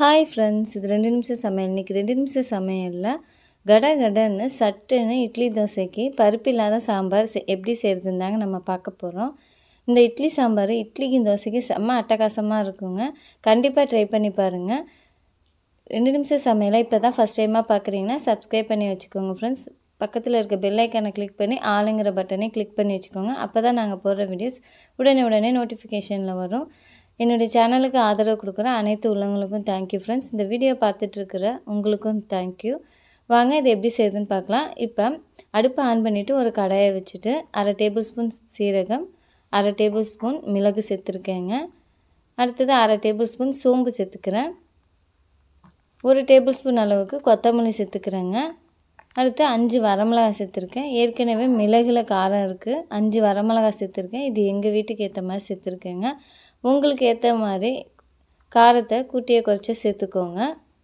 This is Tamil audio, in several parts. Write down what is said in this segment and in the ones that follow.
ஹாய் ஃப்ரெண்ட்ஸ் இது ரெண்டு நிமிஷம் சமையல் இன்றைக்கி ரெண்டு நிமிஷம் சமையலில் கட கடன்னு சட்டுன்னு இட்லி தோசைக்கு பருப்பு இல்லாத சாம்பார் செ- எப்படி செய்கிறதுன்னு தாங்க நம்ம பார்க்க போகிறோம் இந்த இட்லி சாம்பார் இட்லிக்கும் தோசைக்கும் செம்ம அட்டகாசமாக இருக்குங்க கண்டிப்பாக ட்ரை பண்ணி பாருங்கள் ரெண்டு நிமிஷம் சமையலை இப்போ தான் ஃபஸ்ட் டைமாக பார்க்குறீங்கன்னா சப்ஸ்கிரைப் பண்ணி வச்சுக்கோங்க ஃப்ரெண்ட்ஸ் பக்கத்தில் இருக்க பெல் ஐக்கானை கிளிக் பண்ணி ஆளுங்கிற பட்டனை கிளிக் பண்ணி வச்சுக்கோங்க அப்போ தான் நாங்கள் போடுற வீடியோஸ் உடனே உடனே நோட்டிஃபிகேஷனில் வரும் என்னுடைய சேனலுக்கு ஆதரவு கொடுக்குற அனைத்து உள்ளவங்களுக்கும் தேங்க்யூ ஃப்ரெண்ட்ஸ் இந்த வீடியோ பார்த்துட்ருக்கிற உங்களுக்கும் தேங்க்யூ வாங்க இது எப்படி செய்யுதுன்னு பார்க்கலாம் இப்போ அடுப்பை ஆன் பண்ணிவிட்டு ஒரு கடாயை வச்சுட்டு அரை டேபிள் ஸ்பூன் சீரகம் அரை டேபிள் ஸ்பூன் மிளகு சேர்த்துருக்கேங்க அடுத்தது அரை டேபிள் ஸ்பூன் சோம்பு சேர்த்துக்கிறேன் ஒரு டேபிள் ஸ்பூன் அளவுக்கு கொத்தமல்லி சேர்த்துக்கிறேங்க அடுத்து அஞ்சு வரமிளகாய் சேர்த்துருக்கேன் ஏற்கனவே மிளகுல காரம் இருக்குது அஞ்சு வரமிளகாய் சேர்த்துருக்கேன் இது எங்கள் வீட்டுக்கு ஏற்ற மாதிரி சேர்த்துருக்கேங்க உங்களுக்கு ஏற்ற மாதிரி காரத்தை கூட்டிய குறைச்சி சேர்த்துக்கோங்க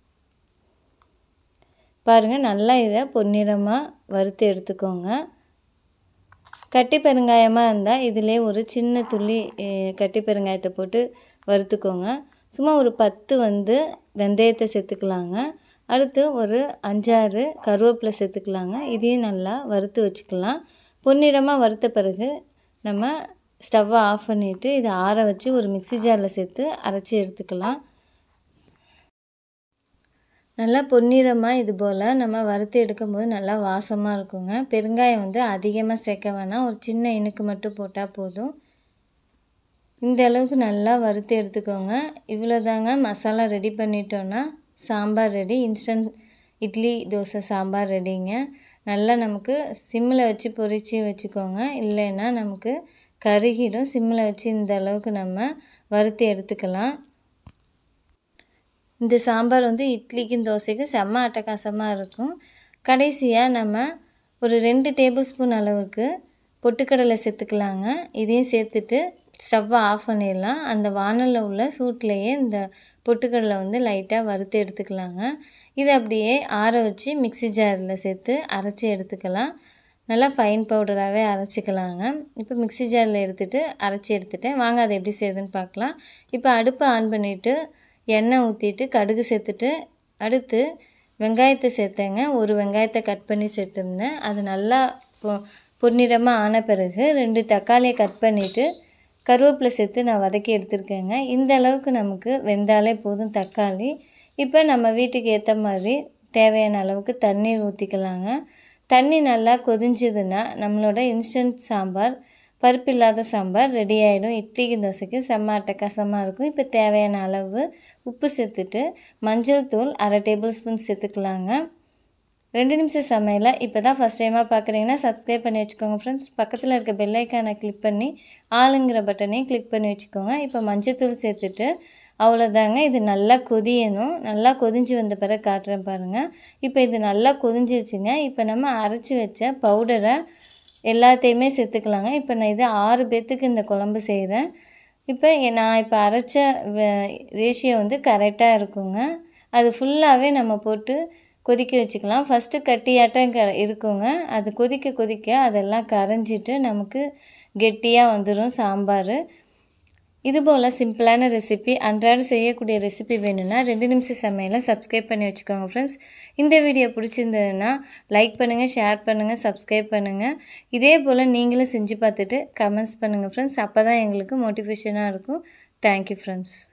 பாருங்கள் நல்லா இதை பொன்னிறமாக வறுத்து எடுத்துக்கோங்க கட்டி பெருங்காயமாக இருந்தால் இதிலே ஒரு சின்ன துள்ளி அஹ், கட்டி பெருங்காயத்தை போட்டு வறுத்துக்கோங்க சும்மா ஒரு பத்து வந்து வெந்தயத்தை சேர்த்துக்கலாங்க அடுத்து ஒரு அஞ்சாறு கருவேப்பிலை சேர்த்துக்கலாங்க இதையும் நல்லா வறுத்து வச்சுக்கலாம் பொன்னிறமாக வறுத்த பிறகு நம்ம ஸ்டவ்வை ஆஃப் பண்ணிவிட்டு இதை ஆற வச்சு ஒரு மிக்ஸி ஜாரில் சேர்த்து அரைச்சி எடுத்துக்கலாம் நல்லா பொன்னிறமாக இது போல் நம்ம வறுத்து எடுக்கும்போது நல்லா வாசமாக இருக்குங்க பெருங்காயம் வந்து அதிகமாக சேர்க்க வேணாம் ஒரு சின்ன இனுக்கு மட்டும் போட்டால் போதும் இந்த அளவுக்கு நல்லா வறுத்து எடுத்துக்கோங்க இவ்வளோதாங்க மசாலா ரெடி பண்ணிட்டோன்னா சாம்பார் ரெடி இன்ஸ்டன்ட் இட்லி தோசை சாம்பார் ரெடிங்க நல்லா நமக்கு சிம்மில் வச்சு பொரித்து வச்சுக்கோங்க இல்லைன்னா நமக்கு கருகிடும் சிம்மில் வச்சு இந்த அளவுக்கு நம்ம வறுத்து எடுத்துக்கலாம் இந்த சாம்பார் வந்து இட்லிக்கும் தோசைக்கும் செம்ம அட்டகாசமாக இருக்கும் கடைசியாக நம்ம ஒரு ரெண்டு டேபிள் ஸ்பூன் அளவுக்கு பொட்டுக்கடலை சேர்த்துக்கலாங்க இதையும் சேர்த்துட்டு ஸ்டவ்வை ஆஃப் பண்ணிடலாம் அந்த வானலில் உள்ள சூட்லேயே இந்த பொட்டுக்கடலை வந்து லைட்டாக வறுத்து எடுத்துக்கலாங்க இதை அப்படியே ஆற வச்சு மிக்ஸி ஜாரில் சேர்த்து அரைச்சி எடுத்துக்கலாம் நல்லா ஃபைன் பவுடராகவே அரைச்சிக்கலாங்க இப்போ மிக்ஸி ஜாரில் எடுத்துகிட்டு அரைச்சி எடுத்துட்டேன் வாங்க அதை எப்படி செய்யுதுன்னு பார்க்கலாம் இப்போ அடுப்பை ஆன் பண்ணிவிட்டு எண்ணெய் ஊற்றிட்டு கடுகு சேர்த்துட்டு அடுத்து வெங்காயத்தை சேர்த்தேங்க ஒரு வெங்காயத்தை கட் பண்ணி சேர்த்துருந்தேன் அது நல்லா பொ பொன்னிறமாக ஆன பிறகு ரெண்டு தக்காளியை கட் பண்ணிவிட்டு கருவேப்பிலை சேர்த்து நான் வதக்கி எடுத்திருக்கேங்க இந்த அளவுக்கு நமக்கு வெந்தாலே போதும் தக்காளி இப்போ நம்ம வீட்டுக்கு ஏற்ற மாதிரி தேவையான அளவுக்கு தண்ணீர் ஊற்றிக்கலாங்க தண்ணி நல்லா கொதிஞ்சதுன்னா நம்மளோட இன்ஸ்டன்ட் சாம்பார் பருப்பு இல்லாத சாம்பார் ரெடி ஆகிடும் இட்லிக்கு தோசைக்கு செம்ம அட்டகாசமாக இருக்கும் இப்போ தேவையான அளவு உப்பு சேர்த்துட்டு மஞ்சள் தூள் அரை டேபிள் ஸ்பூன் சேர்த்துக்கலாங்க ரெண்டு நிமிஷம் சமையலை இப்போ தான் ஃபஸ்ட் டைமாக பார்க்குறீங்கன்னா சப்ஸ்கிரைப் பண்ணி வச்சுக்கோங்க ஃப்ரெண்ட்ஸ் பக்கத்தில் இருக்க பெல் ஐக்கானை கிளிக் பண்ணி ஆளுங்கிற பட்டனையும் கிளிக் பண்ணி வச்சுக்கோங்க இப்போ மஞ்சத்தூள் சேர்த்துட்டு அவ்வளோதாங்க இது நல்லா கொதியணும் நல்லா கொதிஞ்சு வந்த பிறகு காட்டுறேன் பாருங்கள் இப்போ இது நல்லா கொதிஞ்சிருச்சுங்க இப்போ நம்ம அரைச்சி வச்ச பவுடரை எல்லாத்தையுமே சேர்த்துக்கலாங்க இப்போ நான் இது ஆறு பேர்த்துக்கு இந்த குழம்பு செய்கிறேன் இப்போ எ- நான் இப்போ அரைச்ச ரேஷியோ வந்து கரெக்டாக இருக்குங்க அது ஃபுல்லாகவே நம்ம போட்டு கொதிக்க வச்சுக்கலாம் ஃபஸ்ட்டு கட்டியாட்டம் க இருக்குங்க அது கொதிக்க கொதிக்க அதெல்லாம் கரைஞ்சிட்டு நமக்கு கெட்டியாக வந்துடும் சாம்பார் இது போல் சிம்பிளான ரெசிபி அன்றாடம் செய்யக்கூடிய ரெசிபி வேணும்னா ரெண்டு நிமிஷம் சமையலை சப்ஸ்கிரைப் பண்ணி வச்சுக்கோங்க ஃப்ரெண்ட்ஸ் இந்த வீடியோ பிடிச்சிருந்ததுன்னா லைக் பண்ணுங்கள் ஷேர் பண்ணுங்கள் சப்ஸ்கிரைப் பண்ணுங்கள் இதே போல் நீங்களும் செஞ்சு பார்த்துட்டு கமெண்ட்ஸ் பண்ணுங்கள் ஃப்ரெண்ட்ஸ் அப்போ தான் எங்களுக்கு மோட்டிவேஷனாக இருக்கும் தேங்க்யூ ஃப்ரெண்ட்ஸ்